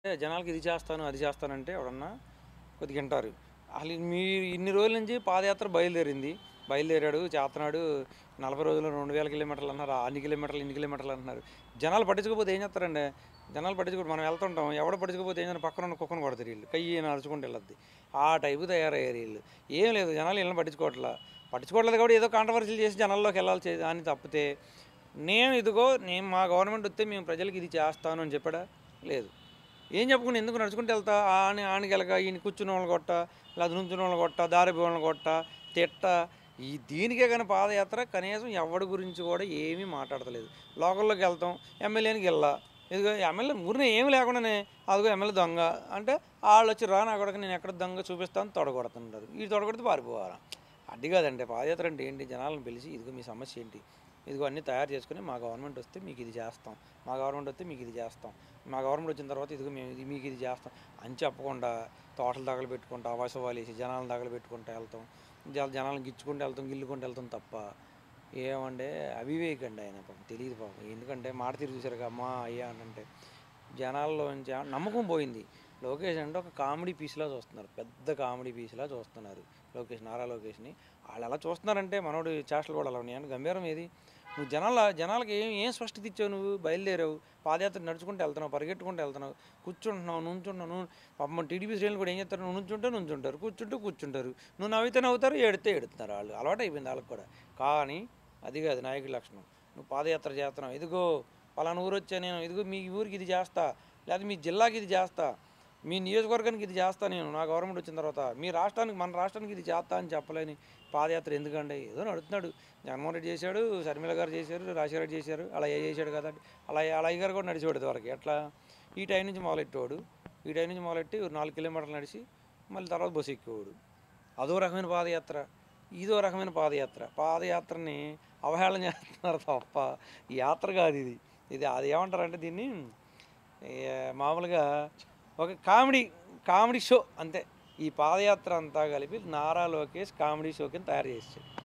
ఏ జనాలకి ఇది చేస్తాను అది చేస్తానంటే ఎవడన్నా కొద్దిగా వింటారు అసలు మీరు ఇన్ని రోజుల నుంచి పాదయాత్ర బయలుదేరింది బయలుదేరాడు చేస్తున్నాడు నలభై రోజులు రెండు వేల కిలోమీటర్లు అన్నారు అన్ని కిలోమీటర్లు ఇన్ని కిలోమీటర్లు అంటున్నారు జనాలు పట్టించుకోకపోతే ఏం చేస్తారండి జనాలు పట్టించుకో మనం వెళ్తుంటాం ఎవడ పట్టించుకోకపోతే ఏం చేస్తారు పక్కన ఉన్న కుక్కను కొడతారు వీళ్ళు కయ్యి నడుచుకుంటూ వెళ్ళద్ది ఆ టైపు తయారయ్యారు వీళ్ళు ఏం లేదు జనాలు వీళ్ళని పట్టించుకోవట్లా పట్టించుకోవట్లేదు కాబట్టి ఏదో కాంట్రవర్సీలు చేసి జనాల్లోకి వెళ్ళాలి చే- అని తప్పితే నేను ఇదిగో నేను మా గవర్నమెంట్ వస్తే మేము ప్రజలకు ఇది చేస్తాను అని చెప్పాడా లేదు ఏం చెప్పకుండా ఎందుకు నడుచుకుంటూ వెళ్తా ఆని ఆనికి వెళ్ళక ఈయన కూర్చున్న వాళ్ళని కొట్ట లేదా నుంచున్న వాళ్ళని కొట్ట దారి వాళ్ళని కొట్ట తిట్ట ఈ దీనికే కానీ పాదయాత్ర కనీసం ఎవడి గురించి కూడా ఏమీ మాట్లాడతలేదు లోకల్లోకి వెళ్తాం ఎమ్మెల్యేనికి వెళ్ళా ఇదిగో ఎమ్మెల్యే ఊరిని ఏమి లేకుండానే అదిగో ఎమ్మెల్యే దొంగ అంటే వాళ్ళు వచ్చి రా నా కొడుకు నేను ఎక్కడ దొంగ చూపిస్తాను తొడగొడుతుంటారు ఈ తొడగొడితే పారిపోవాలా అది కాదండి పాదయాత్ర అంటే ఏంటి జనాలను పిలిచి ఇదిగో మీ సమస్య ఏంటి ఇదిగో అన్నీ తయారు చేసుకుని మా గవర్నమెంట్ వస్తే మీకు ఇది చేస్తాం మా గవర్నమెంట్ వస్తే మీకు ఇది చేస్తాం మా గవర్నమెంట్ వచ్చిన తర్వాత ఇదిగో మేము ఇది మీకు ఇది చేస్తాం అని చెప్పకుండా తోటలు తగలు పెట్టుకుంటా అవసవాలు వేసి జనాలను తగలు పెట్టుకుంటా వెళ్తాం జన జనాలను గిచ్చుకుంటూ వెళ్తాం గిల్లుకుంటూ వెళ్తాం తప్ప ఏమంటే అవివేకండి ఆయన పాపం తెలియదు పాపం ఎందుకంటే మాట తిరిగి చూసారుగా అమ్మా అయ్యా అని అంటే జనాల్లో నుంచి ఆ నమ్మకం పోయింది లోకేష్ అంటే ఒక కామెడీ పీస్లా చూస్తున్నారు పెద్ద కామెడీ పీస్లా చూస్తున్నారు లోకేష్ నారా లోకేష్ని వాళ్ళు ఎలా చూస్తున్నారంటే మనోడు చేష్టలు కూడా అలా ఉన్నాయి అంటే గంభీరం ఏది నువ్వు జనాల జనాలకి ఏం ఏం స్పష్టత ఇచ్చావు నువ్వు బయలుదేరావు పాదయాత్ర నడుచుకుంటూ వెళ్తున్నావు పరిగెట్టుకుంటూ వెళ్తున్నావు కూర్చుంటున్నావు నుంచుంటున్నావు నువ్వు పాపం టీడీపీ శ్రేణులు కూడా ఏం చేస్తారు నువ్వు నుంచుంటే నుంచుంటారు కూర్చుంటే కూర్చుంటారు నువ్వు నవ్వితే నవ్వుతారు ఏడితే ఏడుతున్నారు వాళ్ళు అలవాటు అయిపోయింది వాళ్ళకి కూడా కానీ అది కాదు నాయకుడి లక్షణం నువ్వు పాదయాత్ర చేస్తున్నావు ఇదిగో పలానా ఊరు వచ్చా నేను ఇదిగో మీ ఊరికి ఇది చేస్తా లేదా మీ జిల్లాకి ఇది చేస్తా మీ నియోజకవర్గానికి ఇది చేస్తా నేను నా గవర్నమెంట్ వచ్చిన తర్వాత మీ రాష్ట్రానికి మన రాష్ట్రానికి ఇది చేస్తా అని చెప్పలేని పాదయాత్ర ఎందుకండి ఏదో నడుస్తున్నాడు జగన్మోహన్ రెడ్డి చేశాడు శర్మిల గారు చేశారు రాజశేఖర రెడ్డి చేశారు అలా ఏ చేశాడు కదా అలా అలా గారు కూడా నడిచేవాడు వరకు ఎట్లా ఈ టైం నుంచి మొదలెట్టేవాడు ఈ టైం నుంచి మొదలెట్టి ఒక నాలుగు కిలోమీటర్లు నడిచి మళ్ళీ తర్వాత బస్సు ఎక్కేవాడు అదో రకమైన పాదయాత్ర ఇదో రకమైన పాదయాత్ర పాదయాత్రని అవహేళన చేస్తున్నారు తప్ప ఈ యాత్ర కాదు ఇది ఇది అది ఏమంటారంటే దీన్ని ఏ, మామూలుగా ఒక కామెడీ కామెడీ షో అంతే ఈ పాదయాత్ర అంతా కలిపి నారా లోకేష్ కామెడీ షో కింద తయారు చేసాడు